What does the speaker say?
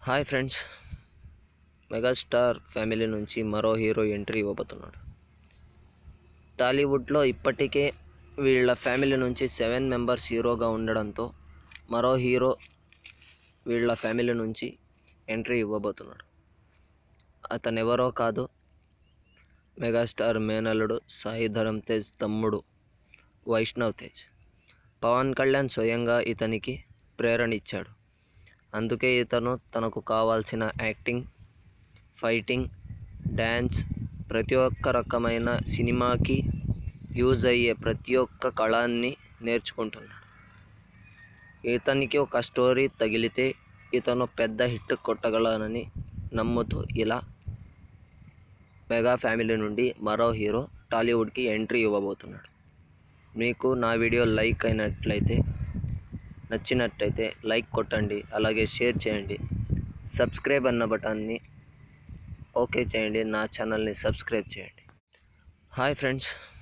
hi friends megastar family నుంచి మరో hero entry ఇవ్వబోతున్నాడు టాలీవుడ్లో ఇప్పటికే వీళ్ళ ఫ్యామిలీ నుంచి సెవెన్ మెంబర్స్ హీరోగా ఉండడంతో మరో హీరో వీళ్ళ ఫ్యామిలీ నుంచి ఎంట్రీ ఇవ్వబోతున్నాడు అతను ఎవరో కాదు మెగాస్టార్ మేనల్లుడు సాయి ధరమ్ తేజ్ తమ్ముడు వైష్ణవ్ తేజ్ పవన్ కళ్యాణ్ స్వయంగా ఇతనికి ప్రేరణ ఇచ్చాడు అందుకే ఇతను తనకు కావాల్సిన యాక్టింగ్ ఫైటింగ్ డ్యాన్స్ ప్రతి ఒక్క రకమైన సినిమాకి యూజ్ అయ్యే ప్రతి ఒక్క కళాన్ని నేర్చుకుంటున్నాడు ఇతనికి ఒక స్టోరీ తగిలితే ఇతను పెద్ద హిట్ కొట్టగలనని నమ్ముతూ ఇలా మెగా ఫ్యామిలీ నుండి మరో హీరో టాలీవుడ్కి ఎంట్రీ ఇవ్వబోతున్నాడు మీకు నా వీడియో లైక్ అయినట్లయితే నచ్చినట్టయితే లైక్ కొట్టండి అలాగే షేర్ చేయండి సబ్స్క్రైబ్ అన్న బటన్ని ఓకే చేయండి నా ఛానల్ని సబ్స్క్రైబ్ చేయండి హాయ్ ఫ్రెండ్స్